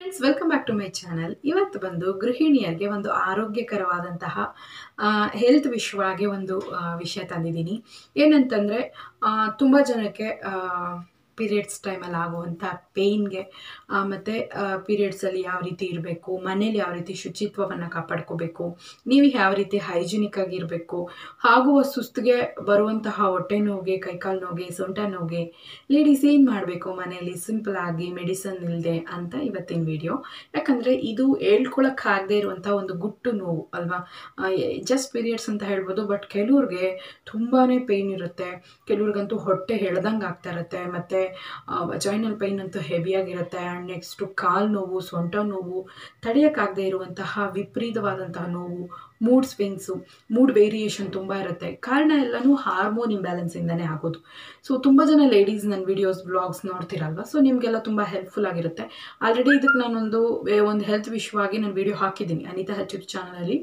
friends welcome back to my channel ಇವತ್ತು ಬಂದು ಗೃಹಿಣಿಯರಿಗೆ ಒಂದು ಆರೋಗ್ಯಕರವಾದಂತಹ ಹೆಲ್ತ್ ವಿಷಯವಾಗಿ ಒಂದು ಆ, ವಿಷಯ ತಂದಿದ್ದೀನಿ ಏನಂತಂದರೆ ತುಂಬ ಜನಕ್ಕೆ ಪೀರಿಯಡ್ಸ್ ಟೈಮಲ್ಲಿ ಆಗುವಂಥ ಪೇಯ್ನ್ಗೆ ಮತ್ತು ಪೀರಿಯಡ್ಸಲ್ಲಿ ಯಾವ ರೀತಿ ಇರಬೇಕು ಮನೇಲಿ ಯಾವ ರೀತಿ ಶುಚಿತ್ವವನ್ನು ಕಾಪಾಡ್ಕೋಬೇಕು ನೀವು ಯಾವ ರೀತಿ ಹೈಜಿನಿಕ್ ಆಗಿರಬೇಕು ಆಗುವ ಸುಸ್ತಿಗೆ ಬರುವಂತಹ ಹೊಟ್ಟೆ ನೋವಿಗೆ ಕೈಕಾಲು ನೋವಿಗೆ ಸೊಂಟ ನೋವಿಗೆ ಲೇಡೀಸ್ ಏನು ಮಾಡಬೇಕು ಮನೆಯಲ್ಲಿ ಸಿಂಪಲ್ ಆಗಿ ಮೆಡಿಸನ್ ಇಲ್ಲದೆ ಅಂತ ಇವತ್ತಿನ ವಿಡಿಯೋ ಯಾಕಂದರೆ ಇದು ಹೇಳ್ಕೊಳಕ್ಕಾಗದೇ ಇರುವಂಥ ಒಂದು ಗುಟ್ಟು ನೋವು ಅಲ್ವಾ ಜಸ್ಟ್ ಪೀರಿಯಡ್ಸ್ ಅಂತ ಹೇಳ್ಬೋದು ಬಟ್ ಕೆಲವ್ರಿಗೆ ತುಂಬಾ ಪೇಯ್ನ್ ಇರುತ್ತೆ ಕೆಲವ್ರಿಗಂತೂ ಹೊಟ್ಟೆ ಎಳ್ದಂಗೆ ಆಗ್ತಾ ಇರುತ್ತೆ ಮತ್ತು ವಜೈನಲ್ ಪೈನ್ ಅಂತೂ ಹೆವಿಯಾಗಿರುತ್ತೆ ಆ್ಯಂಡ್ ನೆಕ್ಸ್ಟು ಕಾಲು ನೋವು ಸೊಂಟ ನೋವು ತಡೆಯೋಕ್ಕಾಗದೇ ಇರುವಂತಹ ವಿಪರೀತವಾದಂತಹ ನೋವು ಮೂಡ್ ಸ್ವಿಂಗ್ಸು ಮೂಡ್ ವೇರಿಯೇಷನ್ ತುಂಬ ಇರುತ್ತೆ ಕಾರಣ ಎಲ್ಲನೂ ಹಾರ್ಮೋನ್ ಇಂಬ್ಯಾಲೆನ್ಸಿಂದನೇ ಆಗೋದು ಸೊ ತುಂಬ ಜನ ಲೇಡೀಸ್ ನನ್ನ ವಿಡಿಯೋಸ್ ಬ್ಲಾಗ್ಸ್ ನೋಡ್ತಿರಲ್ವ ಸೊ ನಿಮಗೆಲ್ಲ ತುಂಬ ಹೆಲ್ಪ್ಫುಲ್ ಆಗಿರುತ್ತೆ ಆಲ್ರೆಡಿ ಇದಕ್ಕೆ ನಾನೊಂದು ವೇ- ಒಂದು ಹೆಲ್ತ್ ವಿಷಯವಾಗಿ ನಾನು ವಿಡಿಯೋ ಹಾಕಿದ್ದೀನಿ ಅನಿತಾ ಹಚ್ಚಿದ ಚಾನಲಲ್ಲಿ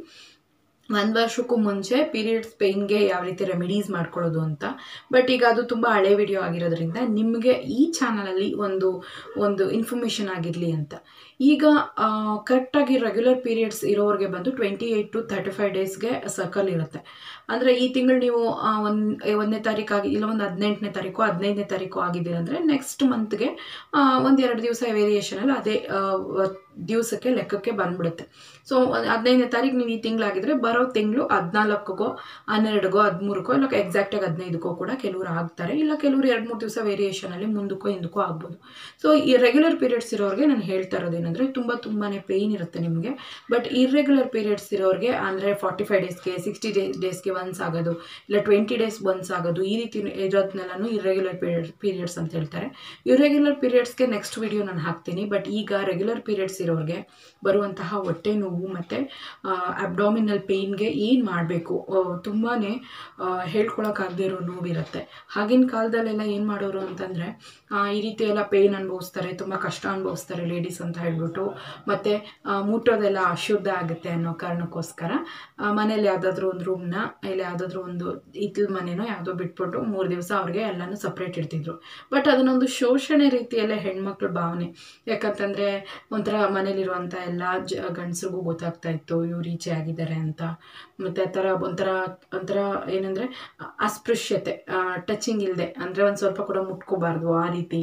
ಒಂದು ವರ್ಷಕ್ಕೂ ಮುಂಚೆ ಪೀರಿಯಡ್ಸ್ ಪೇಯ್ನ್ಗೆ ಯಾವ ರೀತಿ ರೆಮಿಡೀಸ್ ಮಾಡ್ಕೊಳ್ಳೋದು ಅಂತ ಬಟ್ ಈಗ ಅದು ತುಂಬ ಹಳೆ ವಿಡಿಯೋ ಆಗಿರೋದ್ರಿಂದ ನಿಮಗೆ ಈ ಚಾನಲಲ್ಲಿ ಒಂದು ಒಂದು ಇನ್ಫಾರ್ಮೇಷನ್ ಆಗಿರಲಿ ಅಂತ ಈಗ ಕರೆಕ್ಟಾಗಿ ರೆಗ್ಯುಲರ್ ಪೀರಿಯಡ್ಸ್ ಇರೋರಿಗೆ ಬಂದು twenty eight to thirty five ಡೇಸ್ಗೆ ಸರ್ಕಲ್ ಇರುತ್ತೆ ಅಂದರೆ ಈ ತಿಂಗಳು ನೀವು ಒಂದು ಒಂದನೇ ತಾರೀಕಾಗಿ ಇಲ್ಲ ಒಂದು ಹದಿನೆಂಟನೇ ತಾರೀಕು ಹದಿನೈದನೇ ತಾರೀಕು ಆಗಿದ್ದೀರಂದರೆ ನೆಕ್ಸ್ಟ್ ಮಂತ್ಗೆ ಒಂದು ಎರಡು ದಿವಸ ವೇರಿಯೇಷನಲ್ಲಿ ಅದೇ ಆ, ವ- ದಿವಸಕ್ಕೆ ಲೆಕ್ಕಕ್ಕೆ ಬಂದ್ಬಿಡುತ್ತೆ ಸೊ ಹದಿನೈದನೇ ತಾರೀಕು ನೀವು ಈ ತಿಂಗಳಾಗಿದ್ರೆ ಬರೋ ತಿಂಗಳು ಹದಿನಾಲ್ಕಕ್ಕೋ ಹನ್ನೆರಡುಗೋ ಹದಿಮೂರಕ್ಕೋ ಇಲ್ಲ ಎಕ್ಸಾಕ್ಟಾಗಿ ಹದಿನೈದಕ್ಕೋ ಕೂಡ ಕೆಲವರು ಆಗ್ತಾರೆ ಇಲ್ಲ ಕೆಲವರು ಎರಡು ಮೂರು ದಿವಸ ವೇರಿಯೇಷನಲ್ಲಿ ಮುಂದಕ್ಕೋ ಹಿಂದಕ್ಕೋ ಆಗ್ಬೋದು ಸೊ ಈ ರೆಗ್ಯುಲರ್ ಪೀರಿಯಡ್ಸ್ ಇರೋರಿಗೆ ನಾನು ಹೇಳ್ತಾ ಇರೋದೇನೆಂದರೆ ತುಂಬ ತುಂಬಾ ಪೇಯ್ನ್ ಇರುತ್ತೆ ನಿಮಗೆ ಬಟ್ ಇರ್ರೆಗ್ಯುಲರ್ ಪೀರಿಯಡ್ಸ್ ಇರೋರಿಗೆ ಅಂದರೆ ಫಾರ್ಟಿ ಫೈವ್ ಡೇಸ್ಗೆ ಸಿಕ್ಸ್ಟಿ ಡೇ ಡೇಸ್ಗೆ ಒನ್ಸ್ ಆಗೋದು ಇಲ್ಲ ಟ್ವೆಂಟಿ ಡೇಸ್ ಒನ್ಸ್ ಆಗೋದು ಈ ರೀತಿ ಇರೋದನ್ನೆಲ್ಲನೂ ಇರ್ರೆಗ್ಯುಲರ್ ಪೀರಿಯಡ್ ಪೀರಿಯಡ್ಸ್ ಅಂತ ಹೇಳ್ತಾರೆ ಇರ್ರೆಗ್ಯುಲರ್ ಪೀರಿಯಡ್ಸ್ಗೆ ನೆಕ್ಸ್ಟ್ ವಿಡಿಯೋ ನಾನು ಹಾಕ್ತೀನಿ ಬಟ್ ಈಗ ರೆಗ್ಯುಲರ್ ಪೀರಿಯಡ್ಸ್ ಇರೋರಿಗೆ ಬರುವಂತಹ ಹೊಟ್ಟೆ ನೋವು ಮತ್ತು ಅಬ್ಡಾಮಿನಲ್ ಪೇಯ್ನ್ಗೆ ಏನು ಮಾಡಬೇಕು ತುಂಬಾ ಹೇಳ್ಕೊಳಕ್ಕಾಗದೇ ಇರೋ ನೋವಿರುತ್ತೆ ಆಗಿನ ಕಾಲದಲ್ಲೆಲ್ಲ ಏನು ಮಾಡೋರು ಅಂತಂದರೆ ಈ ರೀತಿ ಎಲ್ಲ ಪೇಯ್ನ್ ಅನುಭವಿಸ್ತಾರೆ ತುಂಬ ಕಷ್ಟ ಅನುಭವಿಸ್ತಾರೆ ಲೇಡೀಸ್ ಅಂತ ಹೇಳ್ಬಿಟ್ಟು ಮತ್ತು ಮುಟ್ಟೋದೆಲ್ಲ ಅಶುದ್ಧ ಆಗುತ್ತೆ ಅನ್ನೋ ಕಾರಣಕ್ಕೋಸ್ಕರ ಆ, ಮನೇಲಿ ಯಾವುದಾದ್ರೂ ಒಂದು ರೂಮ್ನ ಇಲ್ಲ ಯಾವುದಾದ್ರೂ ಒಂದು ಇತ್ಲ ಮನೆನೋ ಯಾವುದೋ ಬಿಟ್ಬಿಟ್ಟು ಮೂರು ದಿವಸ ಅವ್ರಿಗೆ ಎಲ್ಲನೂ ಸಪ್ರೇಟ್ ಇಡ್ತಿದ್ರು ಬಟ್ ಅದನ್ನೊಂದು ಶೋಷಣೆ ರೀತಿಯಲ್ಲೇ ಹೆಣ್ಮಕ್ಳ ಭಾವನೆ ಯಾಕಂತಂದರೆ ಒಂಥರ ಮನೇಲಿರುವಂಥ ಎಲ್ಲ ಜ ಗಂಡಸ್ರಿಗೂ ಗೊತ್ತಾಗ್ತಾ ಇತ್ತು ಇವ್ರು ಈಚೆ ಆಗಿದ್ದಾರೆ ಅಂತ ಮತ್ತು ಆ ಥರ ಒಂಥರ ಒಂಥರ ಏನಂದರೆ ಅಸ್ಪೃಶ್ಯತೆ ಟಚಿಂಗ್ ಇಲ್ಲದೆ ಅಂದರೆ ಒಂದು ಸ್ವಲ್ಪ ಕೂಡ ಮುಟ್ಕೋಬಾರ್ದು ಆ ರೀತಿ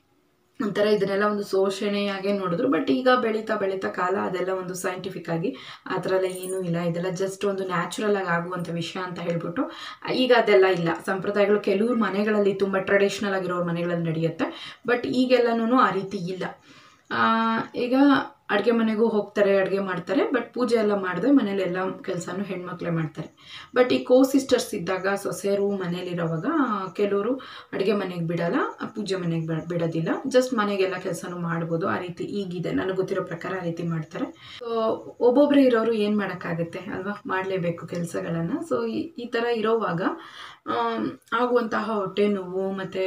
ಒಂಥರ ಇದನ್ನೆಲ್ಲ ಒಂದು ಶೋಷಣೆಯಾಗೆ ನೋಡಿದ್ರು ಬಟ್ ಈಗ ಬೆಳೀತಾ ಬೆಳೀತಾ ಕಾಲ ಅದೆಲ್ಲ ಒಂದು ಸೈಂಟಿಫಿಕ್ ಆಗಿ ಆ ಥರ ಎಲ್ಲ ಏನೂ ಇಲ್ಲ ಇದೆಲ್ಲ ಜಸ್ಟ್ ಒಂದು ನ್ಯಾಚುರಲ್ ಆಗಿ ಆಗುವಂಥ ವಿಷಯ ಅಂತ ಹೇಳ್ಬಿಟ್ಟು ಈಗ ಅದೆಲ್ಲ ಇಲ್ಲ ಸಂಪ್ರದಾಯಗಳು ಕೆಲವ್ರ ಮನೆಗಳಲ್ಲಿ ತುಂಬ ಟ್ರೆಡಿಷ್ನಲ್ ಆಗಿರೋರ ಮನೆಗಳಲ್ಲಿ ನಡೆಯುತ್ತೆ ಬಟ್ ಈಗೆಲ್ಲನೂ ಆ ರೀತಿ ಇಲ್ಲ ಆ, ಈಗ ಅಡುಗೆ ಮನೆಗೂ ಹೋಗ್ತಾರೆ ಅಡುಗೆ ಮಾಡ್ತಾರೆ ಬಟ್ ಪೂಜೆ ಎಲ್ಲ ಮಾಡಿದ್ರೆ ಮನೇಲಿ ಎಲ್ಲ ಕೆಲಸನೂ ಹೆಣ್ಮಕ್ಳೇ ಮಾಡ್ತಾರೆ ಬಟ್ ಈ ಕೋ ಸಿಸ್ಟರ್ಸ್ ಇದ್ದಾಗ ಸೊಸೆಯರು ಮನೇಲಿರೋವಾಗ ಕೆಲವರು ಅಡುಗೆ ಮನೆಗೆ ಬಿಡಲ್ಲ ಆ ಪೂಜೆ ಮನೆಗೆ ಬಿ- ಬಿಡೋದಿಲ್ಲ ಜಸ್ಟ್ ಮನೆಗೆಲ್ಲ ಕೆಲಸನೂ ಮಾಡ್ಬೋದು ಆ ರೀತಿ ಈಗಿದೆ ನನಗೆ ಗೊತ್ತಿರೋ ಪ್ರಕಾರ ಆ ರೀತಿ ಮಾಡ್ತಾರೆ ಸೊ ಒಬ್ಬೊಬ್ಬರೇ ಇರೋರು ಏನು ಮಾಡೋಕ್ಕಾಗುತ್ತೆ ಅಲ್ವಾ ಮಾಡಲೇಬೇಕು ಕೆಲಸಗಳನ್ನು ಸೊ ಈ ಥರ ಇರೋವಾಗ ಆಮ್, ಆಗುವಂತಹ ಹೊಟ್ಟೆ ನೋವು ಮತ್ತು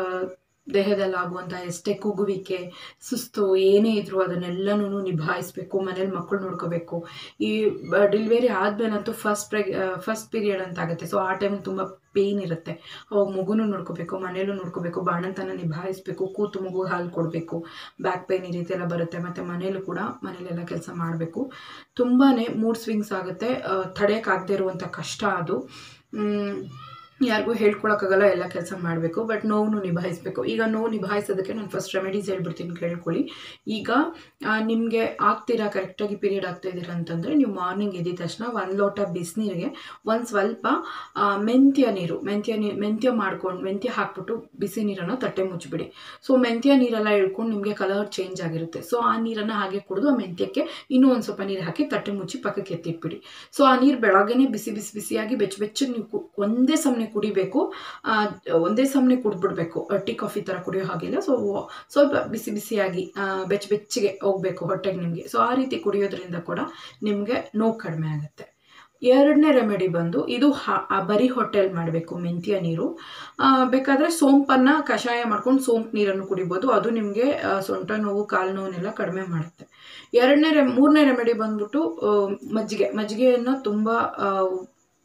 ದೇಹದಲ್ಲಿ ಆಗುವಂಥ ಎಷ್ಟೇ ಕುಗ್ಗುವಿಕೆ ಸುಸ್ತು ಏನೇ ಇದ್ರೂ ಅದನ್ನೆಲ್ಲನೂ ನಿಭಾಯಿಸಬೇಕು ಮನೇಲಿ ಮಕ್ಕಳು ನೋಡ್ಕೋಬೇಕು ಈ ಡೆಲಿವರಿ ಆದಮೇಲಂತೂ ಫಸ್ಟ್ ಪ್ರೆಗ್ ಫಸ್ಟ್ ಪೀರಿಯಡ್ ಅಂತ ಆಗುತ್ತೆ ಸೊ ಆ ಟೈಮಲ್ಲಿ ತುಂಬ ಪೇಯ್ನ್ ಇರುತ್ತೆ ಅವಾಗ ಮಗುನೂ ನೋಡ್ಕೋಬೇಕು ಮನೇಲೂ ನೋಡ್ಕೋಬೇಕು ಬಾಣಂತನ ನಿಭಾಯಿಸಬೇಕು ಕೂತು ಮಗು ಹಾಲು ಕೊಡಬೇಕು ಬ್ಯಾಕ್ ಪೇಯ್ನ್ ಈ ರೀತಿ ಎಲ್ಲ ಬರುತ್ತೆ ಮತ್ತು ಮನೇಲೂ ಕೂಡ ಮನೇಲೆಲ್ಲ ಕೆಲಸ ಮಾಡಬೇಕು ತುಂಬಾ ಮೂಡ್ ಸ್ವಿಂಗ್ಸ್ ಆಗುತ್ತೆ ತಡೆಯೋಕ್ಕಾಗದೇ ಇರುವಂಥ ಕಷ್ಟ ಅದು ಮ್, ಯಾರಿಗೂ ಹೇಳ್ಕೊಳಕ್ಕಾಗಲ್ಲ ಎಲ್ಲ ಕೆಲಸ ಮಾಡಬೇಕು ಬಟ್ ನೋವು ನಿಭಾಯಿಸಬೇಕು ಈಗ ನೋವು ನಿಭಾಯಿಸೋದಕ್ಕೆ ನಾನು ಫಸ್ಟ್ ರೆಮಿಡೀಸ್ ಹೇಳ್ಬಿಡ್ತೀನಿ ಕೇಳ್ಕೊಳ್ಳಿ ಈಗ ನಿಮಗೆ ಆಗ್ತೀರಾ ಕರೆಕ್ಟಾಗಿ ಪೀರಿಯಡ್ ಆಗ್ತಾ ಇದ್ದೀರಾ ಅಂತಂದರೆ ನೀವು ಮಾರ್ನಿಂಗ್ ಎದ್ದಿದ ತಕ್ಷಣ ಒಂದು ಲೋಟ ಬಿಸಿನೀರಿಗೆ ಒಂದು ಸ್ವಲ್ಪ ಆ, ಮೆಂತ್ಯ ನೀರು ಮೆಂತ್ಯ ನೀರು ಮೆಂತ್ಯ ಮಾಡ್ಕೊಂಡು ಮೆಂತ್ಯ ಹಾಕ್ಬಿಟ್ಟು ಬಿಸಿ ನೀರನ್ನು ತಟ್ಟೆ ಮುಚ್ಚಿಬಿಡಿ ಸೊ ಮೆಂತ್ಯ ನೀರೆಲ್ಲ ಇಳ್ಕೊಂಡು ನಿಮಗೆ ಕಲರ್ ಚೇಂಜ್ ಆಗಿರುತ್ತೆ ಸೊ ಆ ನೀರನ್ನು ಹಾಗೆ ಕುಡಿದು ಆ ಮೆಂತ್ಯಕ್ಕೆ ಇನ್ನೂ ಒಂದು ಸ್ವಲ್ಪ ನೀರು ಹಾಕಿ ತಟ್ಟೆ ಮುಚ್ಚಿ ಪಕ್ಕಕ್ಕೆ ಎತ್ತಿಟ್ಬಿಡಿ ಸೊ ಆ ನೀರು ಬೆಳಗ್ಗೆನೇ ಬಿಸಿ ಬಿಸಿ ಬಿಸಿಯಾಗಿ ಬೆಚ್ಚ ಬೆಚ್ಚಗೆ ನೀವು ಕು- ಒಂದೇ ಸಮನೆ ಕುಡಿಬೇಕು ಆ, ಒಂದೇ ಸಮನೆ ಕುಡಿದ್ಬಿಡ್ಬೇಕು ಟೀ ಕಾಫಿ ಥರ ಕುಡಿಯೋ ಹಾಗಿಲ್ಲ ಸೊ ಸ್ವಲ್ಪ ಬಿಸಿ ಬಿಸಿಯಾಗಿ ಆ, ಬೆಚ್ಚ ಬೆಚ್ಚಗೆ ಹೋಗಬೇಕು ಹೊಟ್ಟೆಗೆ ನಿಮಗೆ ಸೊ ಆ ರೀತಿ ಕುಡಿಯೋದ್ರಿಂದ ಕೂಡ ನಿಮಗೆ ನೋವು ಕಡಿಮೆ ಆಗುತ್ತೆ ಎರಡನೇ ರೆಮಿಡಿ ಬಂದು ಇದು ಹ- ಆ ಬರೀ ಹೊಟ್ಟೆಲಿ ಮಾಡಬೇಕು ಮೆಂತ್ಯ ನೀರು ಆ, ಬೇಕಾದರೆ ಸೋಂಪನ್ನು ಕಷಾಯ ಮಾಡ್ಕೊಂಡು ಸೋಂಪು ನೀರನ್ನು ಕುಡಿಬೋದು ಅದು ನಿಮಗೆ ಸೊಂಟ ನೋವು ಕಾಲು ನೋವನ್ನೆಲ್ಲ ಕಡಿಮೆ ಮಾಡುತ್ತೆ ಎರಡನೇ ರೆ ಮೂರನೇ ರೆಮಿಡಿ ಬಂದ್ಬಿಟ್ಟು ಆ, ಮಜ್ಜಿಗೆ ಮಜ್ಜಿಗೆಯನ್ನು ತುಂಬ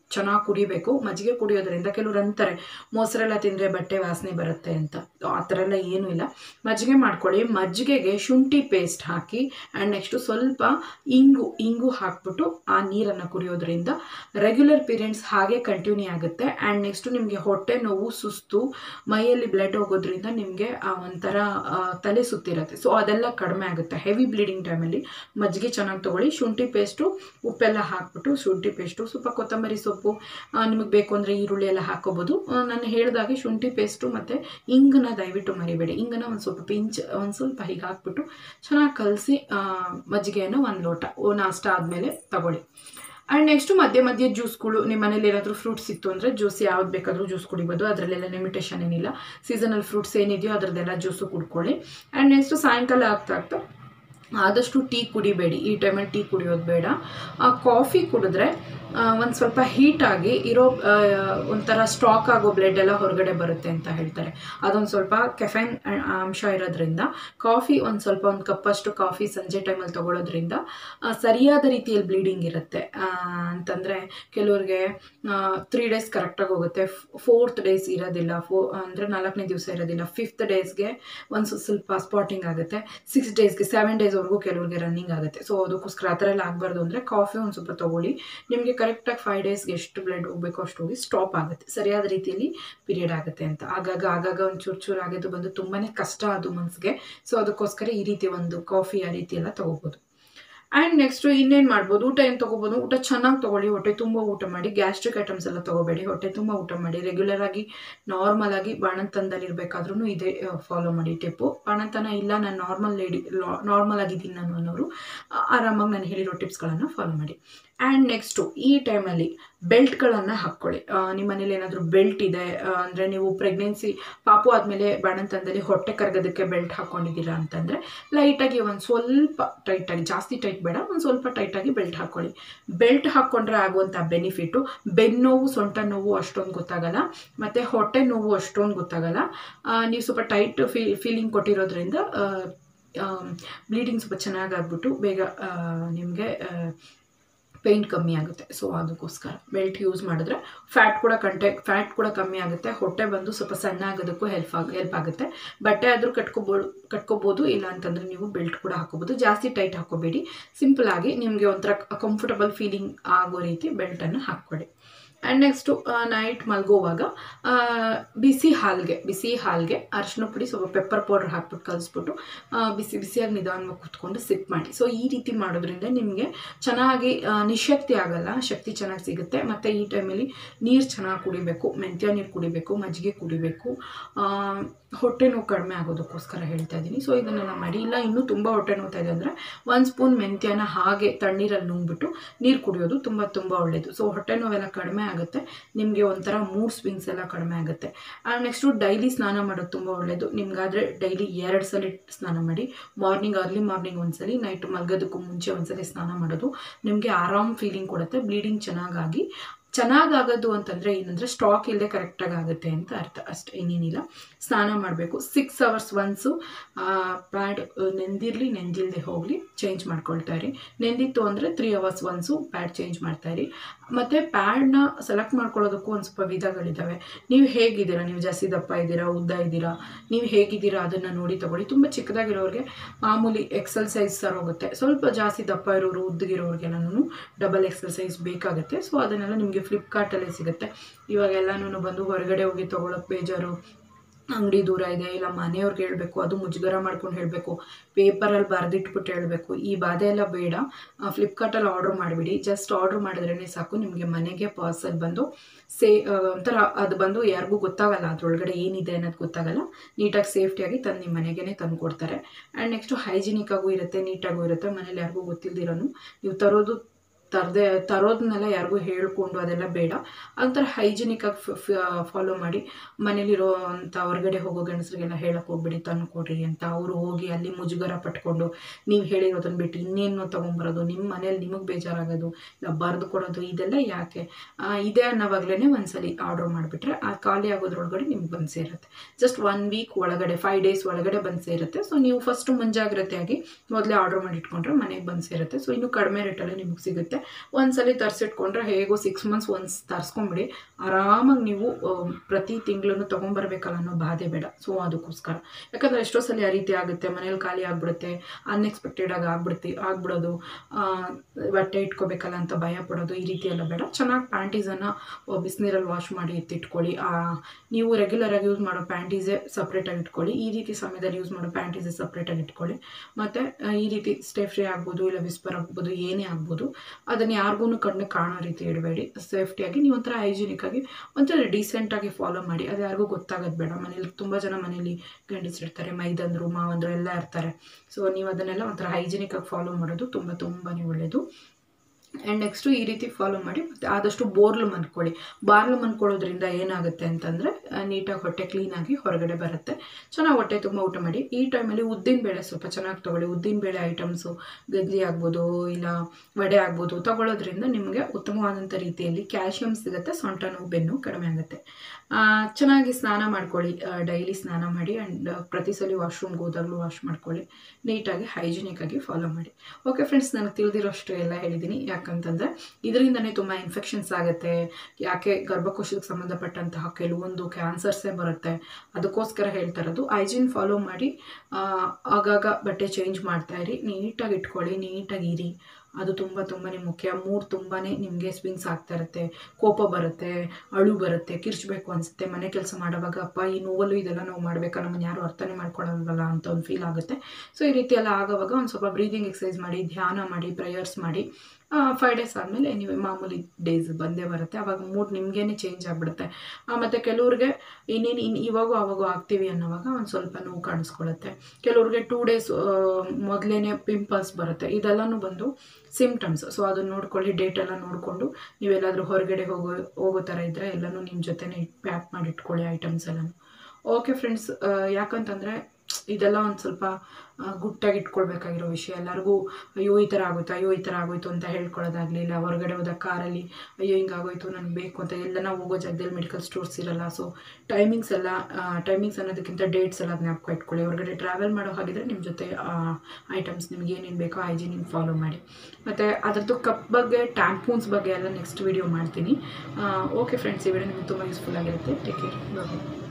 ಚೆನ್ನಾಗಿ ಕುಡಿಬೇಕು ಮಜ್ಜಿಗೆ ಕುಡಿಯೋದ್ರಿಂದ ಕೆಲವ್ರು ಅಂತಾರೆ ಮೊಸರೆಲ್ಲ ತಿಂದರೆ ಬಟ್ಟೆ ವಾಸನೆ ಬರುತ್ತೆ ಅಂತ ಆ ಥರ ಎಲ್ಲ ಏನೂ ಇಲ್ಲ ಮಜ್ಜಿಗೆ ಮಾಡ್ಕೊಳ್ಳಿ ಮಜ್ಜಿಗೆಗೆ ಶುಂಠಿ ಪೇಸ್ಟ್ ಹಾಕಿ ಆ್ಯಂಡ್ ನೆಕ್ಸ್ಟು ಸ್ವಲ್ಪ ಇಂಗು ಇಂಗು ಹಾಕ್ಬಿಟ್ಟು ಆ ನೀರನ್ನು ಕುಡಿಯೋದ್ರಿಂದ ರೆಗ್ಯುಲರ್ ಪೀರಿಯಡ್ಸ್ ಹಾಗೆ ಕಂಟಿನ್ಯೂ ಆಗುತ್ತೆ ಆ್ಯಂಡ್ ನೆಕ್ಸ್ಟು ನಿಮಗೆ ಹೊಟ್ಟೆ ನೋವು ಸುಸ್ತು ಮೈಯಲ್ಲಿ ಬ್ಲಡ್ ಹೋಗೋದ್ರಿಂದ ನಿಮಗೆ ಒಂಥರ ಆ, ತಲೆ ಸುತ್ತಿರುತ್ತೆ ಸೊ ಅದೆಲ್ಲ ಕಡಿಮೆ ಆಗುತ್ತೆ ಹೆವಿ ಬ್ಲೀಡಿಂಗ್ ಟೈಮಲ್ಲಿ ಮಜ್ಜಿಗೆ ಚೆನ್ನಾಗಿ ತೊಗೊಳ್ಳಿ ಶುಂಠಿ ಪೇಸ್ಟು ಉಪ್ಪೆಲ್ಲ ಹಾಕ್ಬಿಟ್ಟು ಶುಂಠಿ ಪೇಸ್ಟು ಸ್ವಲ್ಪ ಕೊತ್ತಂಬರಿ ಸೊಪ್ಪು ನಿಮಗೆ ಬೇಕು ಅಂದರೆ ಈರುಳ್ಳಿ ಎಲ್ಲ ಹಾಕೋಬೋದು ಆ, ನಾನು ಹೇಳಿದಾಗೆ ಶುಂಠಿ ಪೇಸ್ಟು ಮತ್ತು ಇಂಗನ್ನ ದಯವಿಟ್ಟು ಮರಿಬೇಡಿ ಇಂಗನ್ನ ಒಂದು ಸ್ವಲ್ಪ ಪಿಂಚ್ ಒಂದು ಸ್ವಲ್ಪ ಹೀಗೆ ಹಾಕ್ಬಿಟ್ಟು ಚೆನ್ನಾಗಿ ಕಲಸಿ ಮಜ್ಜಿಗೆಯನ್ನು ಒಂದು ಲೋಟ ಓ ನಾಷ್ಟ ಆದಮೇಲೆ ತಗೊಳ್ಳಿ ಆ್ಯಂಡ್ ನೆಕ್ಸ್ಟು ಮಧ್ಯೆ ಮಧ್ಯೆ ಜ್ಯೂಸ್ಗಳು ನಿಮ್ಮ ಮನೇಲಿ ಏನಾದರೂ ಫ್ರೂಟ್ಸ್ ಇತ್ತು ಅಂದರೆ ಜ್ಯೂಸ್ ಯಾವ್ದು ಬೇಕಾದರೂ ಜ್ಯೂಸ್ ಕುಡಿಬೋದು ಅದರಲ್ಲೆಲ್ಲ ಲಿಮಿಟೇಷನ್ ಏನಿಲ್ಲ ಸೀಸನಲ್ ಫ್ರೂಟ್ಸ್ ಏನಿದೆಯೋ ಅದರದ್ದೆಲ್ಲ ಜ್ಯೂಸು ಕುಡ್ಕೊಳ್ಳಿ ಆ್ಯಂಡ್ ನೆಕ್ಸ್ಟು ಸಾಯಂಕಾಲ ಆಗ್ತಾ ಆಗ್ತಾ ಆದಷ್ಟು ಟೀ ಕುಡಿಬೇಡಿ ಈ ಟೈಮಲ್ಲಿ ಟೀ ಕುಡಿಯೋದು ಬೇಡ ಕಾಫಿ ಕುಡಿದ್ರೆ ಒಂದು ಸ್ವಲ್ಪ ಹೀಟಾಗಿ ಇರೋ ಆ, ಒಂಥರ ಸ್ಟಾಕ್ ಆಗೋ ಬ್ಲಡ್ ಎಲ್ಲ ಹೊರಗಡೆ ಬರುತ್ತೆ ಅಂತ ಹೇಳ್ತಾರೆ ಅದೊಂದು ಸ್ವಲ್ಪ ಕೆಫೈನ್ ಅಂಶ ಇರೋದ್ರಿಂದ ಕಾಫಿ ಒಂದು ಸ್ವಲ್ಪ ಒಂದು ಕಪ್ಪಷ್ಟು ಕಾಫಿ ಸಂಜೆ ಟೈಮಲ್ಲಿ ತಗೊಳ್ಳೋದ್ರಿಂದ ಆ, ಸರಿಯಾದ ರೀತಿಯಲ್ಲಿ ಬ್ಲೀಡಿಂಗ್ ಇರುತ್ತೆ ಆ, ಅಂತಂದರೆ ಕೆಲವ್ರಿಗೆ ತ್ರೀ ಡೇಸ್ ಕರೆಕ್ಟಾಗಿ ಹೋಗುತ್ತೆ ಫೋರ್ತ್ ಡೇಸ್ ಇರೋದಿಲ್ಲ ಫೋ ಅಂದರೆ ನಾಲ್ಕನೇ ದಿವಸ ಇರೋದಿಲ್ಲ ಫಿಫ್ತ್ ಡೇಸ್ಗೆ ಒಂದು ಸ್ವಲ್ಪ ಸ್ಪಾಟಿಂಗ್ ಆಗುತ್ತೆ ಸಿಕ್ಸ್ ಡೇಸ್ಗೆ ಸೆವೆನ್ ಡೇಸ್ವರೆಗೂ ಕೆಲವ್ರಿಗೆ ರನ್ನಿಂಗ್ ಆಗುತ್ತೆ ಸೊ ಅದಕ್ಕೋಸ್ಕರ ಆ ಥರ ಎಲ್ಲ ಆಗಬಾರ್ದು ಅಂದರೆ ಕಾಫಿ ಒಂದು ಸ್ವಲ್ಪ ತೊಗೊಳ್ಳಿ ನಿಮಗೆ ಕರೆಕ್ಟಾಗಿ ಫೈವ್ ಡೇಸ್ಗೆ ಎಷ್ಟು ಬ್ಲಡ್ ಹೋಗಬೇಕು ಅಷ್ಟು ಹೋಗಿ ಸ್ಟಾಪ್ ಆಗುತ್ತೆ ಸರಿಯಾದ ರೀತಿಯಲ್ಲಿ ಪೀರಿಯಡ್ ಆಗುತ್ತೆ ಅಂತ ಆಗಾಗ ಆಗಾಗ ಒಂದು ಚೂರು ಚೂರು ಆಗೋದು ಬಂದು ತುಂಬಾ ಕಷ್ಟ ಅದು ಮನಸ್ಸಿಗೆ ಸೊ ಅದಕ್ಕೋಸ್ಕರ ಈ ರೀತಿ ಒಂದು ಕಾಫಿ ಆ ರೀತಿ ಎಲ್ಲ ತೊಗೋಬೋದು ಆ್ಯಂಡ್ ನೆಕ್ಸ್ಟು ಇನ್ನೇನು ಮಾಡ್ಬೋದು ಊಟ ಏನು ತೊಗೋಬೋದು ಊಟ ಚೆನ್ನಾಗಿ ತೊಗೊಳ್ಳಿ ಹೊಟ್ಟೆ ತುಂಬ ಊಟ ಮಾಡಿ ಗ್ಯಾಸ್ಟ್ರಿಕ್ ಐಟಮ್ಸ್ ಎಲ್ಲ ತೊಗೋಬೇಡಿ ಹೊಟ್ಟೆ ತುಂಬ ಊಟ ಮಾಡಿ ರೆಗ್ಯುಲರ್ ಆಗಿ ನಾರ್ಮಲ್ ಆಗಿ ಬಾಣಂತನದಲ್ಲಿ ಇರಬೇಕಾದ್ರೂ ಇದೇ ಫಾಲೋ ಮಾಡಿ ಟಿಪ್ಪು ಬಾಣಂತನ ಇಲ್ಲ ನಾನು ನಾರ್ಮಲ್ ಲೇಡಿ ನಾರ್ಮಲ್ ಆಗಿದ್ದೀನಿ ನಾನು ಅನ್ನೋರು ಆ, ಆರಾಮಾಗಿ ನಾನು ಹೇಳಿರೋ ಟಿಪ್ಸ್ಗಳನ್ನು ಫಾಲೋ ಮಾಡಿ ಆ್ಯಂಡ್ ನೆಕ್ಸ್ಟು ಈ ಟೈಮಲ್ಲಿ ಬೆಲ್ಟ್ಗಳನ್ನು ಹಾಕ್ಕೊಳ್ಳಿ ಆ, ನಿಮ್ಮ ಮನೇಲಿ ಏನಾದರೂ ಬೆಲ್ಟ್ ಇದೆ ಅಂದರೆ ನೀವು ಪ್ರೆಗ್ನೆನ್ಸಿ ಪಾಪು ಆದಮೇಲೆ ಬಾಣಂತನದಲ್ಲಿ ಹೊಟ್ಟೆ ಕರಗೋದಕ್ಕೆ ಬೆಲ್ಟ್ ಹಾಕ್ಕೊಂಡಿದ್ದೀರಾ ಅಂತಂದರೆ ಲೈಟಾಗಿ ಒಂದು ಸ್ವಲ್ಪ ಟೈಟಾಗಿ ಜಾಸ್ತಿ ಟೈಟ್ ಬೇಡ ಒಂದು ಸ್ವಲ್ಪ ಟೈಟಾಗಿ ಬೆಲ್ಟ್ ಹಾಕ್ಕೊಳ್ಳಿ ಬೆಲ್ಟ್ ಹಾಕ್ಕೊಂಡ್ರೆ ಆಗುವಂಥ ಬೆನಿಫಿಟ್ಟು ಬೆನ್ನೋವು ಸೊಂಟ ನೋವು ಅಷ್ಟೊಂದು ಗೊತ್ತಾಗಲ್ಲ ಮತ್ತು ಹೊಟ್ಟೆ ನೋವು ಅಷ್ಟೊಂದು ಗೊತ್ತಾಗಲ್ಲ ಆ, ನೀವು ಸ್ವಲ್ಪ ಟೈಟ್ ಫೀ ಫೀಲಿಂಗ್ ಕೊಟ್ಟಿರೋದ್ರಿಂದ ಬ್ಲೀಡಿಂಗ್ ಸ್ವಲ್ಪ ಚೆನ್ನಾಗಾಗ್ಬಿಟ್ಟು ಬೇಗ ನಿಮಗೆ ಪೇಯ್ನ್ ಕಮ್ಮಿ ಆಗುತ್ತೆ ಸೊ ಅದಕ್ಕೋಸ್ಕರ ಬೆಲ್ಟ್ ಯೂಸ್ ಮಾಡಿದ್ರೆ ಫ್ಯಾಟ್ ಕೂಡ ಕಂಟೆ ಫ್ಯಾಟ್ ಕೂಡ ಕಮ್ಮಿ ಆಗುತ್ತೆ ಹೊಟ್ಟೆ ಬಂದು ಸ್ವಲ್ಪ ಸಣ್ಣ ಆಗೋದಕ್ಕೂ ಹೆಲ್ಪ್ ಆಗ ಹೆಲ್ಪ್ ಆಗುತ್ತೆ ಬಟ್ಟೆ ಆದರೂ ಕಟ್ಕೋಬೋದು ಕಟ್ಕೋಬೋದು ಇಲ್ಲ ಅಂತಂದರೆ ನೀವು ಬೆಲ್ಟ್ ಕೂಡ ಹಾಕೋಬೋದು ಜಾಸ್ತಿ ಟೈಟ್ ಹಾಕೋಬೇಡಿ ಸಿಂಪಲ್ ಆಗಿ ನಿಮಗೆ ಒಂಥರ ಕಂಫರ್ಟಬಲ್ ಫೀಲಿಂಗ್ ಆಗೋ ರೀತಿ ಬೆಲ್ಟನ್ನು ಹಾಕ್ಕೊಳ್ಳಿ ಆ್ಯಂಡ್ ನೆಕ್ಸ್ಟು ನೈಟ್ ಮಲ್ಗೋವಾಗ ಆ, ಬಿಸಿ ಹಾಲಿಗೆ ಬಿಸಿ ಹಾಲಿಗೆ ಅರಿಶಿನ ಪುಡಿ ಸ್ವಲ್ಪ ಪೆಪ್ಪರ್ ಪೌಡರ್ ಹಾಕ್ಬಿಟ್ಟು ಕಲಿಸ್ಬಿಟ್ಟು ಆ, ಬಿಸಿ ಬಿಸಿಯಾಗಿ ನಿಧಾನವಾಗಿ ಕುತ್ಕೊಂಡು ಸಿಪ್ ಮಾಡಿ ಸೊ ಈ ರೀತಿ ಮಾಡೋದ್ರಿಂದ ನಿಮಗೆ ಚೆನ್ನಾಗಿ ಆ, ನಿಶಕ್ತಿ ಆಗಲ್ಲ ಶಕ್ತಿ ಚೆನ್ನಾಗಿ ಸಿಗುತ್ತೆ ಮತ್ತು ಈ ಟೈಮಲ್ಲಿ ನೀರು ಚೆನ್ನಾಗಿ ಕುಡಿಬೇಕು ಮೆಂತ್ಯ ನೀರು ಕುಡಿಬೇಕು ಮಜ್ಜಿಗೆ ಕುಡಿಬೇಕು ಆ, ಹೊಟ್ಟೆ ನೋವು ಕಡಿಮೆ ಆಗೋದಕ್ಕೋಸ್ಕರ ಹೇಳ್ತಾ ಇದ್ದೀನಿ ಸೊ ಇದನ್ನೆಲ್ಲ ಮಾಡಿ ಇಲ್ಲ ಇನ್ನೂ ತುಂಬ ಹೊಟ್ಟೆ ನೋವ್ತಾ ಇದೆ ಅಂದರೆ ಒಂದು ಸ್ಪೂನ್ ಮೆಂತ್ಯನ ಹಾಗೆ ತಣ್ಣೀರಲ್ಲಿ ನುಂಗ್ಬಿಟ್ಟು ನೀರು ಕುಡಿಯೋದು ತುಂಬ ತುಂಬ ಒಳ್ಳೆಯದು ಸೊ ಹೊಟ್ಟೆ ನೋವೆಲ್ಲ ಕಡಿಮೆ ಆಗುತ್ತೆ ನಿಮಗೆ ಒಂಥರ ಮೂಡ್ ಸ್ವಿಂಗ್ಸ್ ಎಲ್ಲ ಕಡಿಮೆ ಆಗುತ್ತೆ ಆ್ಯಂಡ್ ನೆಕ್ಸ್ಟು ಡೈಲಿ ಸ್ನಾನ ಮಾಡೋದು ತುಂಬ ಒಳ್ಳೆಯದು ನಿಮ್ಗಾದರೆ ಡೈಲಿ ಎರಡು ಸಲ ಸ್ನಾನ ಮಾಡಿ ಮಾರ್ನಿಂಗ್ ಅರ್ಲಿ ಮಾರ್ನಿಂಗ್ ಒಂದ್ಸಲಿ ನೈಟ್ ಮಲ್ಗೋದಕ್ಕೂ ಮುಂಚೆ ಒಂದ್ಸಲಿ ಸ್ನಾನ ಮಾಡೋದು ನಿಮಗೆ ಆರಾಮ್ ಫೀಲಿಂಗ್ ಕೊಡುತ್ತೆ ಬ್ಲೀಡಿಂಗ್ ಚೆನ್ನಾಗಾಗಿ ಚೆನ್ನಾಗಾಗೋದು ಅಂತಂದರೆ ಏನಂದರೆ ಸ್ಟಾಕ್ ಇಲ್ಲದೆ ಕರೆಕ್ಟಾಗಿ ಆಗುತ್ತೆ ಅಂತ ಅರ್ಥ ಅಷ್ಟೇ ಇನ್ನೇನಿಲ್ಲ ಸ್ನಾನ ಮಾಡಬೇಕು ಸಿಕ್ಸ್ ಅವರ್ಸ್ ಒನ್ಸು ಪ್ಯಾಡ್ ನೆಂದಿರಲಿ ನೆಂದಿಲ್ಲದೆ ಹೋಗಲಿ ಚೇಂಜ್ ಮಾಡ್ಕೊಳ್ತಾ ಇರಿ ನೆಂದಿತ್ತು ಅಂದರೆ three hours once pad change ಮಾಡ್ತಾ ಇರಿ ಮತ್ತು ಪ್ಯಾಡ್ನ ಸೆಲೆಕ್ಟ್ ಮಾಡ್ಕೊಳ್ಳೋದಕ್ಕೂ ಒಂದು ಸ್ವಲ್ಪ ವಿಧಗಳಿದ್ದಾವೆ ನೀವು ಹೇಗಿದ್ದೀರಾ ನೀವು ಜಾಸ್ತಿ ದಪ್ಪ ಇದ್ದೀರಾ ಉದ್ದ ಇದ್ದೀರಾ ನೀವು ಹೇಗಿದ್ದೀರಾ ಅದನ್ನು ನೋಡಿ ತಗೊಳ್ಳಿ ತುಂಬ ಚಿಕ್ಕದಾಗಿರೋರಿಗೆ ಮಾಮೂಲಿ ಎಕ್ಸೆಲ್ ಸೈಜ್ ಸರ್ ಹೋಗುತ್ತೆ ಸ್ವಲ್ಪ ಜಾಸ್ತಿ ದಪ್ಪ ಇರೋರು ಉದ್ದಗಿರೋರಿಗೆಲ್ಲನೂ ಡಬಲ್ ಎಕ್ಸೆಲ್ ಸೈಜ್ ಬೇಕಾಗುತ್ತೆ ಸೊ ಅದನ್ನೆಲ್ಲ ನಿಮಗೆ ಫ್ಲಿಪ್ಕಾರ್ಟಲ್ಲೇ ಸಿಗುತ್ತೆ ಇವಾಗೆಲ್ಲನೂ ಬಂದು ಹೊರಗಡೆ ಹೋಗಿ ತೊಗೊಳಕ್ಕೆ ಬೇಜಾರು ಅಂಗಡಿ ದೂರ ಇದೆ ಇಲ್ಲ ಮನೆಯವ್ರಿಗೆ ಹೇಳಬೇಕು ಅದು ಮುಜುಗರ ಮಾಡ್ಕೊಂಡು ಹೇಳಬೇಕು ಪೇಪರಲ್ಲಿ ಬರೆದಿಟ್ಬಿಟ್ಟು ಹೇಳಬೇಕು ಈ ಬಾಧೆ ಎಲ್ಲ ಬೇಡ ಫ್ಲಿಪ್ಕಾರ್ಟಲ್ಲಿ ಆರ್ಡ್ರ್ ಮಾಡಿಬಿಡಿ ಜಸ್ಟ್ ಆರ್ಡ್ರ್ ಮಾಡಿದ್ರೇ ಸಾಕು ನಿಮಗೆ ಮನೆಗೆ ಪಾರ್ಸಲ್ ಬಂದು ಸೇ ಆ, ಒಂಥರ ಅದು ಬಂದು ಯಾರಿಗೂ ಗೊತ್ತಾಗಲ್ಲ ಅದರೊಳಗಡೆ ಏನಿದೆ ಅನ್ನೋದು ಗೊತ್ತಾಗಲ್ಲ ನೀಟಾಗಿ ಸೇಫ್ಟಿಯಾಗಿ ತಂದು ನಿಮ್ಮ ಮನೆಗೇ ತಂದು ಕೊಡ್ತಾರೆ ಆ್ಯಂಡ್ ನೆಕ್ಸ್ಟು ಹೈಜಿನಿಕ್ ಆಗೂ ಇರುತ್ತೆ ನೀಟಾಗೂ ಇರುತ್ತೆ ಮನೇಲಿ ಯಾರಿಗೂ ಗೊತ್ತಿಲ್ದಿರೋನು ನೀವು ತರೋದು ತರದೆ ತರೋದನ್ನೆಲ್ಲ ಯಾರಿಗೂ ಹೇಳ್ಕೊಂಡು ಅದೆಲ್ಲ ಬೇಡ ಒಂಥರ ಹೈಜಿನಿಕಾಗಿ ಫಾಲೋ ಮಾಡಿ ಮನೇಲಿರೋ ಅಂಥ ಹೊರಗಡೆ ಹೋಗೋ ಗಂಡಸರಿಗೆಲ್ಲ ಹೇಳಕ್ಕೆ ಹೋಗ್ಬೇಡಿ ತಂದು ಕೊಡ್ರಿ ಅಂತ ಅವರು ಹೋಗಿ ಅಲ್ಲಿ ಮುಜುಗರ ಪಟ್ಕೊಂಡು ನೀವು ಹೇಳಿರೋದನ್ನ ಬಿಟ್ಟು ಇನ್ನೇನು ತೊಗೊಂಬರೋದು ನಿಮ್ಮ ಮನೇಲಿ ನಿಮಗೆ ಬೇಜಾರಾಗೋದು ಇಲ್ಲ ಬರೆದು ಕೊಡೋದು ಇದೆಲ್ಲ ಯಾಕೆ ಆ, ಇದೆ ಅನ್ನೋವಾಗಲೇ ಒಂದ್ಸಲಿ ಆರ್ಡ್ರ್ ಮಾಡಿಬಿಟ್ರೆ ಆ ಖಾಲಿ ಆಗೋದ್ರೊಳಗಡೆ ನಿಮ್ಗೆ ಬಂದು ಸೇರುತ್ತೆ ಜಸ್ಟ್ ಒನ್ ವೀಕ್ ಒಳಗಡೆ ಫೈವ್ ಡೇಸ್ ಒಳಗಡೆ ಬಂದು ಸೇರುತ್ತೆ ಸೊ ನೀವು ಫಸ್ಟ್ ಮುಂಜಾಗ್ರತೆಯಾಗಿ ಮೊದಲೇ ಆರ್ಡ್ರ್ ಮಾಡಿ ಇಟ್ಕೊಂಡ್ರೆ ಮನೆಗೆ ಬಂದು ಸೇರುತ್ತೆ ಸೊ ಇನ್ನೂ ಕಡಿಮೆ ರೇಟಲ್ಲಿ ನಿಮಗೆ ಸಿಗುತ್ತೆ ಒಂದ್ಸಲಿ ತರಿಸಿಟ್ಕೊಂಡ್ರೆ ಹೇಗೋ ಸಿಕ್ಸ್ ಮಂತ್ಸ್ ಒನ್ಸ್ ತರಿಸ್ಕೊಂಬಿಡಿ ಆರಾಮಾಗಿ ನೀವು ಆ, ಪ್ರತಿ ತಿಂಗಳು ತೊಗೊಂಬರ್ಬೇಕಲ್ಲ ಅನ್ನೋ ಬಾಧೆ ಬೇಡ ಸೊ ಅದಕ್ಕೋಸ್ಕರ ಯಾಕಂದರೆ ಎಷ್ಟೋ ಸಲ ಆ ರೀತಿ ಆಗುತ್ತೆ ಮನೇಲಿ ಖಾಲಿ ಆಗಿಬಿಡುತ್ತೆ ಅನ್ಎಕ್ಸ್ಪೆಕ್ಟೆಡ್ ಆಗಿ ಆಗ್ಬಿಡ್ತಿ ಆಗ್ಬಿಡೋದು ಆ, ಬಟ್ಟೆ ಇಟ್ಕೋಬೇಕಲ್ಲ ಅಂತ ಭಯ ಪಡೋದು ಈ ರೀತಿ ಎಲ್ಲ ಬೇಡ ಚೆನ್ನಾಗಿ ಪ್ಯಾಂಟೀಸನ್ನು ಬಿಸಿನೀರಲ್ಲಿ ವಾಶ್ ಮಾಡಿ ಎತ್ತಿಟ್ಕೊಳ್ಳಿ ಆ, ನೀವು ರೆಗ್ಯುಲರಾಗಿ ಯೂಸ್ ಮಾಡೋ ಪ್ಯಾಂಟೀಸೇ ಸಪ್ರೇಟಾಗಿ ಇಟ್ಕೊಳ್ಳಿ ಈ ರೀತಿ ಸಮಯದಲ್ಲಿ ಯೂಸ್ ಮಾಡೋ ಪ್ಯಾಂಟೀಸೇ ಸಪ್ರೇಟಾಗಿ ಇಟ್ಕೊಳ್ಳಿ ಮತ್ತು ಈ ರೀತಿ ಸ್ಟೇ ಫ್ರೀ ಆಗ್ಬೋದು ಇಲ್ಲ ವಿಸ್ಪರ್ ಆಗ್ಬೋದು ಏನೇ ಆಗ್ಬೋದು ಅದನ್ನು ಯಾರಿಗೂ ಕಣ್ಣು ಕಾಣೋ ರೀತಿ ಇಡಬೇಡಿ ಸೇಫ್ಟಿಯಾಗಿ ನೀವು ಒಂಥರ ಹೈಜಿನಿಕ್ ಆಗಿ ಒಂಥರ ಡೀಸೆಂಟಾಗಿ ಫಾಲೋ ಮಾಡಿ ಅದು ಯಾರಿಗೂ ಗೊತ್ತಾಗೋದು ಬೇಡ ಮನೇಲಿ ತುಂಬ ಜನ ಮನೇಲಿ ಗಂಡಸಿರ್ತಾರೆ ಮೈದಂದ್ರು ಮಾವಂದ್ರು ಎಲ್ಲ ಇರ್ತಾರೆ ಸೊ ನೀವು ಅದನ್ನೆಲ್ಲ ಒಂಥರ ಹೈಜಿನಿಕ್ ಆಗಿ ಫಾಲೋ ಮಾಡೋದು ತುಂಬ ತುಂಬಾ ಒಳ್ಳೆಯದು ಆ್ಯಂಡ್ ನೆಕ್ಸ್ಟು ಈ ರೀತಿ ಫಾಲೋ ಮಾಡಿ ಮತ್ತು ಆದಷ್ಟು ಬೋರ್ಲು ಮನ್ಕೊಳ್ಳಿ ಬಾರ್ಲು ಮನ್ಕೊಳ್ಳೋದ್ರಿಂದ ಏನಾಗುತ್ತೆ ಅಂತಂದರೆ ನೀಟಾಗಿ ಹೊಟ್ಟೆ ಕ್ಲೀನಾಗಿ ಹೊರಗಡೆ ಬರುತ್ತೆ ಚೆನ್ನಾಗಿ ಹೊಟ್ಟೆ ತುಂಬ ಊಟ ಮಾಡಿ ಈ ಟೈಮಲ್ಲಿ ಉದ್ದಿನ ಬೇಳೆ ಸ್ವಲ್ಪ ಚೆನ್ನಾಗಿ ತೊಗೊಳ್ಳಿ ಉದ್ದಿನ ಬೇಳೆ ಐಟಮ್ಸು ಗಜ್ಜಿ ಆಗ್ಬೋದು ಇಲ್ಲ ವಡೆ ಆಗ್ಬೋದು ತಗೊಳ್ಳೋದ್ರಿಂದ ನಿಮಗೆ ಉತ್ತಮವಾದಂಥ ರೀತಿಯಲ್ಲಿ ಕ್ಯಾಲ್ಶಿಯಂ ಸಿಗುತ್ತೆ ಸೊಂಟ ನೋವು ಬೆನ್ನು ಕಡಿಮೆ ಆಗುತ್ತೆ ಆ, ಚೆನ್ನಾಗಿ ಸ್ನಾನ ಮಾಡ್ಕೊಳ್ಳಿ ಡೈಲಿ ಸ್ನಾನ ಮಾಡಿ ಆ್ಯಂಡ್ ಪ್ರತಿ ಸಲ ವಾಶ್ರೂಮ್ಗೆ ಹೋದಾಗಲೂ ವಾಶ್ ಮಾಡ್ಕೊಳ್ಳಿ ನೀಟಾಗಿ ಹೈಜಿನಿಕ್ ಆಗಿ ಫಾಲೋ ಮಾಡಿ ಓಕೆ ಫ್ರೆಂಡ್ಸ್ ನನಗೆ ತಿಳಿದಿರೋಷ್ಟು ಎಲ್ಲ ಹೇಳಿದ್ದೀನಿ ಯಾಕಂತಂದರೆ ಇದರಿಂದನೇ ತುಂಬ ಇನ್ಫೆಕ್ಷನ್ಸ್ ಆಗುತ್ತೆ ಯಾಕೆ ಗರ್ಭಕೋಶಕ್ಕೆ ಸಂಬಂಧಪಟ್ಟಂತಹ ಕೆಲವೊಂದು ಕ್ಯಾನ್ಸರ್ಸೇ ಬರುತ್ತೆ ಅದಕ್ಕೋಸ್ಕರ ಹೇಳ್ತಾ ಇರೋದು ಹೈಜಿನ್ ಫಾಲೋ ಮಾಡಿ ಆ, ಆಗಾಗ ಬಟ್ಟೆ ಚೇಂಜ್ ಮಾಡ್ತಾ ಇರಿ ನೀಟಾಗಿ ಇಟ್ಕೊಳ್ಳಿ ನೀಟಾಗಿ ಇರಿ ಅದು ತುಂಬ ತುಂಬಾ ಮುಖ್ಯ ಮೂಡ್ ತುಂಬಾ ನಿಮಗೆ ಸ್ವಿಂಗ್ಸ್ ಆಗ್ತಾ ಇರುತ್ತೆ ಕೋಪ ಬರುತ್ತೆ ಅಳು ಬರುತ್ತೆ ಕಿರ್ಚಬೇಕು ಅನಿಸುತ್ತೆ ಮನೆ ಕೆಲಸ ಮಾಡೋವಾಗ ಅಪ್ಪ ಈ ನೋವಲ್ಲೂ ಇದೆಲ್ಲ ನಾವು ಮಾಡಬೇಕಾ ನಮ್ಮನ್ನು ಯಾರು ಅರ್ಥನೇ ಮಾಡ್ಕೊಳ್ಳೋಲ್ಲ ಅಂತ ಒಂದು ಫೀಲ್ ಆಗುತ್ತೆ ಸೊ ಈ ರೀತಿ ಎಲ್ಲ ಆಗೋವಾಗ ಒಂದು ಸ್ವಲ್ಪ ಬ್ರೀದಿಂಗ್ ಎಕ್ಸಸೈಸ್ ಮಾಡಿ ಧ್ಯಾನ ಮಾಡಿ ಪ್ರೇಯರ್ಸ್ ಮಾಡಿ ಫೈವ್ ಡೇಸ್ ಆದಮೇಲೆ ನೀವು ಮಾಮೂಲಿ ಡೇಸ್ ಬಂದೇ ಬರುತ್ತೆ ಆವಾಗ ಮೂಡ್ ನಿಮಗೇನೆ ಚೇಂಜ್ ಆಗಿಬಿಡುತ್ತೆ ಮತ್ತು ಕೆಲವ್ರಿಗೆ ಇನ್ನೇನು ಇನ್ನು ಇವಾಗೂ ಅವಾಗೂ ಆಗ್ತೀವಿ ಅನ್ನೋವಾಗ ಒಂದು ಸ್ವಲ್ಪ ನೋವು ಕಾಣಿಸ್ಕೊಳ್ಳುತ್ತೆ ಕೆಲವ್ರಿಗೆ ಟೂ ಡೇಸ್ ಮೊದಲೇ ಪಿಂಪಲ್ಸ್ ಬರುತ್ತೆ ಇದೆಲ್ಲನೂ ಬಂದು ಸಿಮ್ಟಮ್ಸ್ ಸೊ ಅದನ್ನು ನೋಡ್ಕೊಳ್ಳಿ ಡೇಟ್ ಎಲ್ಲ ನೋಡಿಕೊಂಡು ನೀವೆಲ್ಲಾದರೂ ಹೊರಗಡೆ ಹೋಗೋ ಹೋಗೋ ಥರ ಇದ್ದರೆ ಎಲ್ಲನೂ ನಿಮ್ಮ ಜೊತೆನೇ ಪ್ಯಾಕ್ ಮಾಡಿ ಇಟ್ಕೊಳ್ಳಿ ಐಟಮ್ಸ್ ಎಲ್ಲನೂ ಓಕೆ ಫ್ರೆಂಡ್ಸ್ ಯಾಕಂತಂದರೆ ಇದೆಲ್ಲ ಒಂದು ಸ್ವಲ್ಪ ಆ, ಗುಟ್ಟಾಗಿ ಇಟ್ಕೊಳ್ಬೇಕಾಗಿರೋ ವಿಷಯ ಎಲ್ಲರಿಗೂ ಅಯ್ಯೋ ಈ ಥರ ಆಗೋಯ್ತು ಅಯ್ಯೋ ಈ ಥರ ಆಗೋಯ್ತು ಅಂತ ಹೇಳ್ಕೊಳ್ಳೋದಾಗಲಿ ಇಲ್ಲ ಹೊರಗಡೆ ಹೋದ ಕಾರಲ್ಲಿ ಅಯ್ಯೋ ಹಿಂಗಾಗೋಯ್ತು ನನಗೆ ಬೇಕು ಅಂತ ಎಲ್ಲ ನಾವು ಹೋಗೋ ಜಾಗದಲ್ಲಿ ಮೆಡಿಕಲ್ ಸ್ಟೋರ್ಸ್ ಇರಲ್ಲ ಸೊ ಟೈಮಿಂಗ್ಸ್ ಎಲ್ಲ ಟೈಮಿಂಗ್ಸ್ ಅನ್ನೋದಕ್ಕಿಂತ ಡೇಟ್ಸ್ ಎಲ್ಲ ಜ್ಞಾಪಕ ಇಟ್ಕೊಳ್ಳಿ ಹೊರಗಡೆ ಟ್ರಾವೆಲ್ ಮಾಡೋ ಹಾಗಿದ್ರೆ ನಿಮ್ಮ ಜೊತೆ ಐಟಮ್ಸ್ ನಿಮ್ಗೆ ಏನೇನು ಬೇಕೋ ಹೈಜಿನಿಂಗ್ ಫಾಲೋ ಮಾಡಿ ಮತ್ತು ಅದರದ್ದು ಕಪ್ ಬಗ್ಗೆ ಟ್ಯಾಂಪೂನ್ಸ್ ಬಗ್ಗೆ ಎಲ್ಲ ನೆಕ್ಸ್ಟ್ ವಿಡಿಯೋ ಮಾಡ್ತೀನಿ ಓಕೆ ಫ್ರೆಂಡ್ಸ್ ಈ ವಿಡಿಯೋ ನಿಮಗೆ ತುಂಬ ಯೂಸ್ಫುಲ್ ಆಗಿರುತ್ತೆ ಟೇಕ್ ಕೇರ್ ಬಾಯ್